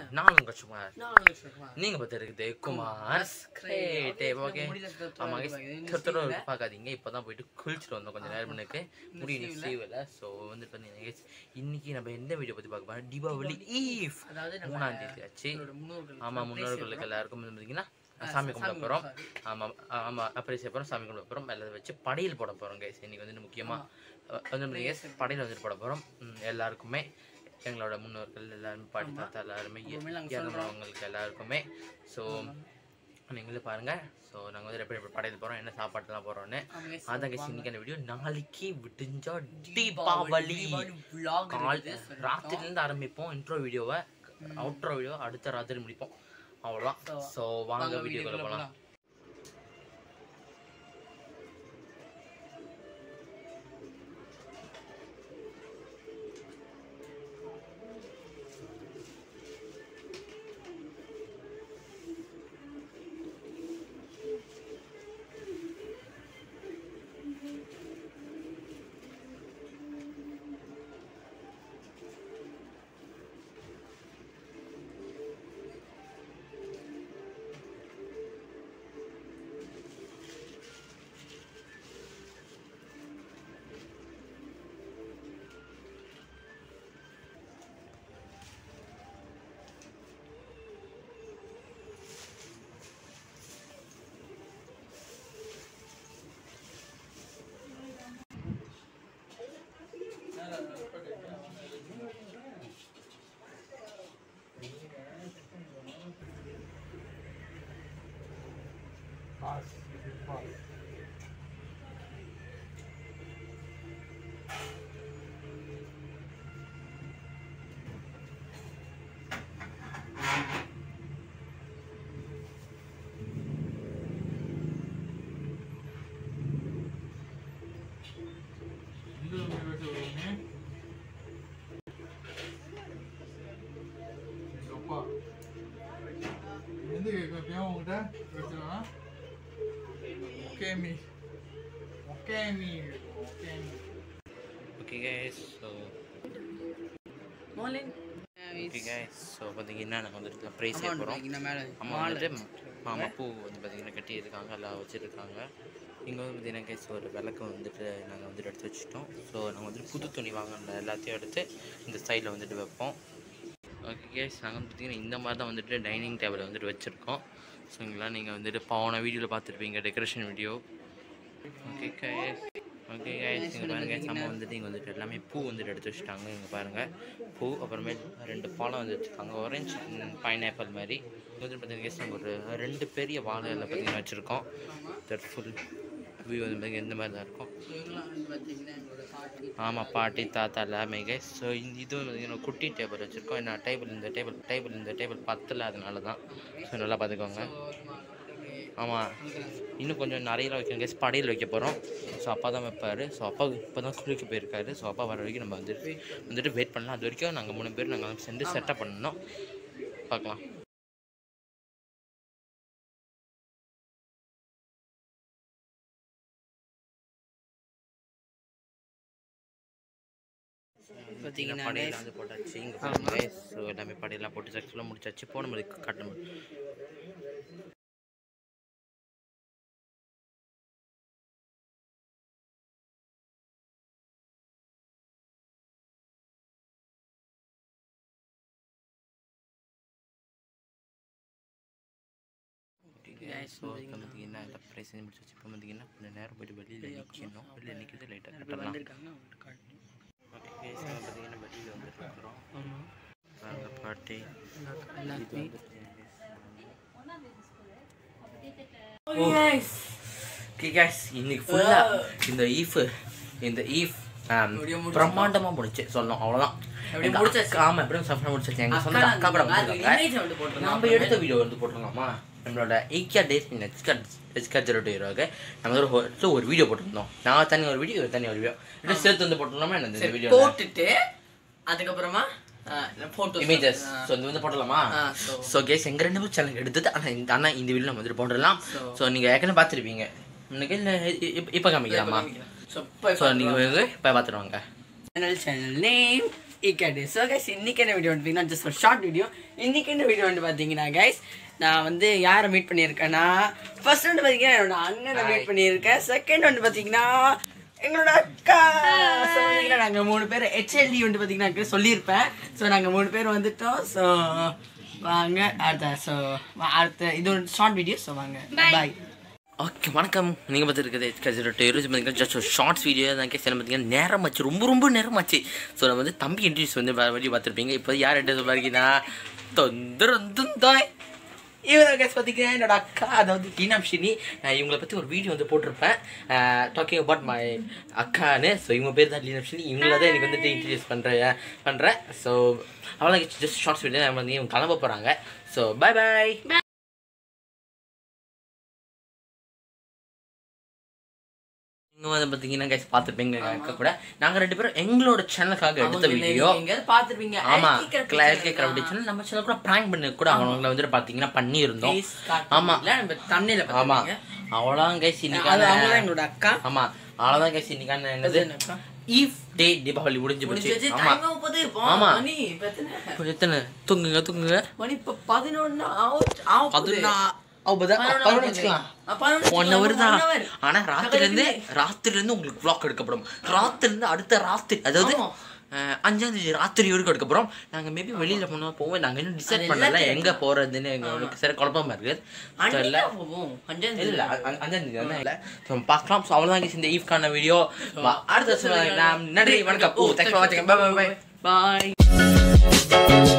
நான் உங்க சுமார் நான் சொல்றேன் நீங்க பார்த்து இருக்குது குமார் கிரேட் ஓகே ஆமா திருத்தர பார்க்காதீங்க இப்பதான் போயிட்டு குளிச்சுட்டு வந்தோம் கொஞ்சம் நேரம் முன்னுக்கு முடி இன்னைக்கு செய்வல ஸோ வந்து பார்த்தீங்கன்னா guys, இன்னைக்கு நம்ம எந்த வீடியோ பத்தி பார்க்க போறோம் தீபாவளி ஈவ் அதாவது நம்ம மூணாம் தேதி ஆச்சு நம்மளோட முன்னோர்கள் ஆமா முன்னோர்களுக்கு எல்லாருக்கும் வந்து பார்த்தீங்கன்னா சாமி கும்பிட போறோம் ஆமா ஆமா அப்படி செய்ய போறோம் சாமி கும்பிட போறோம் எல்லாம் வச்சு படையல் போட போறோம் கைஸ் இன்னைக்கு வந்து முக்கியமா அஹ் வந்து guys, படையல் வந்துட்டு போட போறோம் ம், எல்லாருக்குமே எங்களோட முன்னோர்கள் எல்லாரும் பாட்டி தாத்தா எல்லாருமே உண்மையில நாங்க இறந்தவங்களுக்கு எல்லாருக்குமே ஸோ நீங்களே பாருங்க ஸோ நாங்கள் வந்து எப்படி எப்படி படையல் போறோம் என்ன சாப்பாட்டுலாம் போறோம்னு ஆமாங்க, அதான் guys, இன்னைக்கான வீடியோ நாளைக்கு விடிஞ்சா தீபாவளி vlog கால் இருக்குது. So, ராத்திரிலேருந்து ஆரம்பிப்போம் இன்ட்ரோ வீடியோவை அவுட்ரோ வீடியோ அடுத்த ராத்திரி முடிப்போம் அவ்வளோதான் So, ஸோ வாங்க வாங்க வீடியோக்குள்ள வீடியோக்குள்ள போகலாம் அப்பா எந்த கேட்க உங்ககிட்ட எடுத்துக்கலாம் okay me okay me okay me okay guys so morning okay guys so பார்த்தீங்கன்னா நாங்கள் வந்துட்டு ப்ரைஸ் Amount போகிறோம் வாங்கினா மேல அம்மா வந்துட்டு மாமா பூ வந்து பார்த்தீங்கன்னா கட்டி இருக்காங்க எல்லாம் வச்சுருக்காங்க இங்கே வந்து பார்த்தீங்கன்னா கைஸ் ஒரு விளக்கு வந்துட்டு நாங்கள் வந்துட்டு எடுத்து வச்சுட்டோம் ஸோ நாங்கள் வந்துட்டு புது துணி வாங்கின எல்லாத்தையும் எடுத்து இந்த சைடில் வந்துட்டு வைப்போம் ஓகே கேஸ் நாங்கள் வந்து பார்த்தீங்கன்னா இந்த மாதிரி தான் வந்துட்டு டைனிங் டேபிள் வந்துட்டு வச்சுருக்கோம் ஸோங்களா நீங்கள் வந்துட்டு போன வீடியோவில் பார்த்துருப்பீங்க decoration video okay guys okay guys இங்கே பாருங்கள் நம்ம வந்துட்டு இங்கே வந்துட்டு எல்லாமே பூ வந்துட்டு எடுத்து வச்சுட்டாங்க இங்கே பாருங்கள் பூ அப்புறமே ரெண்டு பழம் வந்து வச்சுருக்காங்க ஆரஞ்சு பைனாப்பிள் மாதிரி இங்க வந்து பார்த்தீங்கன்னா guys, நாங்கள் ஒரு ரெண்டு பெரிய வாழை இலை பார்த்தீங்கன்னா வச்சுருக்கோம் தட் ஃபுல் வியூ வந்து பார்த்தீங்கன்னா இந்த மாதிரி தான் இருக்கும் இவங்களாம் வந்து பார்த்தீங்கன்னா எங்களோட பாட்டி ஆமாம் பாட்டி தாத்தா எல்லாமே கைஸ் ஸோ இந்த இது வந்து பார்த்தீங்கன்னா குட்டி டேபிள் வச்சுருக்கோம் என்ன டேபிள் இந்த டேபிள் டேபிள் இந்த டேபிள் பத்தில் அதனால தான் ஸோ நல்லா பார்த்துக்கோங்க ஆமாம் இன்னும் கொஞ்சம் நிறைய வைக்கணும் கேஸ் படையில் வைக்க போகிறோம் ஸோ அப்பா தான் வைப்பார் ஸோ அப்பா இப்போ தான் குளிக்க போயிருக்காரு ஸோ அப்பா வர வரைக்கும் நம்ம வந்துட்டு வந்துட்டு வெயிட் பண்ணலாம் அது வரைக்கும் நாங்கள் மூணு பேர் நாங்கள் சென்று செட்டப் பண்ணணும் பார்க்கலாம் பார்த்தீங்கன்னா படையெல்லாம் வந்து போட்டாச்சு இங்கே பாருங்க ஸோ எல்லாமே படையெல்லாம் போட்டு சக்ஸஸ்ஃபுல்லாக முடிச்சாச்சு போன மாதிரி காட்டணும் ஸோ இப்போ பார்த்தீங்கன்னா எல்லாம் ப்ரைஸ் செஞ்சு முடிச்சாச்சு இப்போ பார்த்தீங்கன்னா கொஞ்சம் நேரம் போயிட்டு வெளியில் நிற்கணும் வெளியில் நிற்கிறது லைட்டாக கட்டலாம் வந்திருக்காங்க அவங்கள்ட்ட காட்டணும் ஓகே கேஸ் பார்த்தீங்கன்னா வெளியில் வந்துட்டு இருக்கிறோம் ஆமாம் பாருங்க பாட்டி எல்லாருக்குமே ஓகே கேஸ் இன்னைக்கு ஃபுல்லாக இந்த ஈஃப் இந்த ஈஃப் எப்படியோ முடிச்சிட்டோம். பிரம்மாண்டமாக முடிச்சு சொல்லணும் அவ்வளோதான் எப்படியோ எங்க முடிச்சாச்சு. அக்கா- ஆமா எப்படியும் சஃபரா முடிச்சாச்சு எங்க சொந்த அக்கா அக்கா கூட நாங்க வந்திருக்காங்க image வந்து போட்டிருந்தோம். நம்ம எடுத்த வீடியோ வந்து போட்டிருந்தோமா நம்மளோட ஐக்கியா டேஸ் இன் எச்கட் எச்கட் ஜீரோ டூ ஹீரோக்கு நம்ம ஒரு ஹோ- ஒரு வீடியோ போட்டிருந்தோம் நான் தனி ஒரு வீடியோ தனி ஒரு வீடியோ ரெண்டு சேர்த்து வந்து போட்டுடலாமா என்ன இந்த சரி, வீடியோ போட்டுட்டு அதுக்கப்புறமா போட்டோ இமேஜஸ் ஸோ இந்த வந்து போடலாமா ஆ, so- ஸோ கேஸ் எங்க ரெண்டு பேரும் சேனல் எடுத்தது ஆனால் இந்த அண்ணா இந்த வீடியோ நம்ம வந்துட்டு போடலாம் So- ஸோ நீங்கள் ஏற்கனவே பார்த்துருப்பீங்க இன்னைக்கு இல்லை இப்போ காமிக்கலாமா So, போய் ஸோ நீங்கள் இப்போ பார்த்துருவாங்க channel channel name இக்கேடு ஸோ கைஸ் இன்னைக்கு என்ன வீடியோ பார்த்தீங்கன்னா ஜஸ்ட் ஒரு ஷார்ட் வீடியோ இன்னைக்கு என்ன வீடியோ வந்து பார்த்தீங்கன்னா கைஸ் நான் வந்து யாரை மீட் பண்ணியிருக்கேன்னா ஃபர்ஸ்ட் வந்து பார்த்தீங்கன்னா என்னோட அண்ணனை மீட் பண்ணியிருக்கேன் செகண்ட் வந்து பார்த்தீங்கன்னா எங்களோட அக்கா ஸோ பார்த்தீங்கன்னா நாங்கள் மூணு பேர் ஹெச்எல்டி வந்து பார்த்தீங்கன்னா எனக்கு சொல்லியிருப்பேன் ஸோ நாங்கள் மூணு பேர் வந்துட்டோம் ஸோ வாங்க அடுத்த ஸோ அடுத்த இது ஒரு ஷார்ட் வீடியோ ஸோ வாங்க பாய் ஓகே வணக்கம் நீங்கள் பார்த்துருக்குது கசிரோட்டு இருபது பார்த்தீங்கன்னா ஜஸ்ட் ஒரு ஷார்ட்ஸ் வீடியோ தான் கேஸ் பார்த்தீங்கன்னா நேரமாச்சு ரொம்ப ரொம்ப நேரமாச்சு ஸோ நம்ம வந்து தம்பி இன்ட்ரடியூஸ் வந்து வேறு வழி பார்த்துருப்பீங்க இப்போ யார் இன்ட்ரடியூஸ் பாருங்கன்னா தொந்தரந்தும் தாய் இவரை கேஸ் பார்த்தீங்கன்னா என்னோட அக்கா அதாவது டீனாம்ஷினி இவங்களை பற்றி ஒரு வீடியோ வந்து போட்டிருப்பேன் டாக்கிங் அபவுட் மை அக்கான்னு ஸோ இவங்க பேர் தான் லீனாம்ஷினி இவங்கள தான் எனக்கு வந்துட்டு இன்ட்ரடியூஸ் பண்ணுறேன் பண்ணுறேன் ஸோ அவ்வளோ ஜஸ்ட் ஷார்ட்ஸ் வீடியோ நம்ம வந்து இவங்க கிளம்ப போகிறாங்க ஸோ பை பாய் இங்கே வந்து பார்த்தீங்கன்னா கைஸ் பார்த்துருப்பீங்க அக்கா கூட நாங்கள் ரெண்டு பேரும் எங்களோட சேனலுக்காக எடுத்த வீடியோ எங்கேயாவது பார்த்துருப்பீங்க ஆமா கிளாஸ் கேட்குற அப்படி சேனல் நம்ம சேனல் கூட ப்ராங்க் பண்ணி கூட அவங்கள வந்துட்டு பார்த்தீங்கன்னா பண்ணியிருந்தோம் ஆமா. நம்ம தண்ணியில ஆமா பார்த்துருப்பீங்க அவ்வளோதான் கைஸ் அது இன்னைக்கான அவங்க தான் எங்களோட அக்கா ஆமா அவ்வளோதான் கைஸ் இன்னைக்கான என்னது என்ன அக்கா? ஈஃப் டே தீபாவளி முடிஞ்சு முடிஞ்சு போச்சு வச்சு ஆமா time ஆக போகுது. இப்போ ஆமா. மணி இப்ப எத்தனை? இப்போ எத்தனை தூங்குங்க தூங்குங்க மணி இப்ப பதினொன்னு ஆக- ஆக போகுது. பதினொன்னா பதினொன்று பதினொன்னு வச்சுக்கலாம் ஆ, பதினொன்னு ஒன் ஹவர் வச்சுக்கலாம். தான் one hour. ஆனா ராத்திரில இருந்து பக்கத்துல ராத்திரில இருந்து உங்களுக்கு vlog எடுக்கப்படும் ராத்திரில இருந்து அடுத்த ராத்திரி அதாவது ஆமா. அஹ், அஞ்சாம் தேதி ராத்திரி வரைக்கும் எடுக்கப்புறம் நாங்க மேபி வெளியில போனா போவோம் நாங்க இன்னும் டிசைட் அது பண்ணல எல்லாத்தையும் எங்க போறதுன்னு எங்களுக்கு சரி குழப்பமா இருக்கு So, அன்னைக்கு இல்ல தான் போவோம். அஞ்சாம் தேதி. இல்ல அ- அ- அஞ்சாம் தேதி தானே இல்ல So, பார்க்கலாம் ஸோ அவ்வளோதான் guys இந்த ஈவ்கான வீடியோ அடுத்த வருஷம் நன்றி வணக்கம் ஓ தேங்க்ஸ் ஃபார் வாட்சிங் பை பை பை Bye.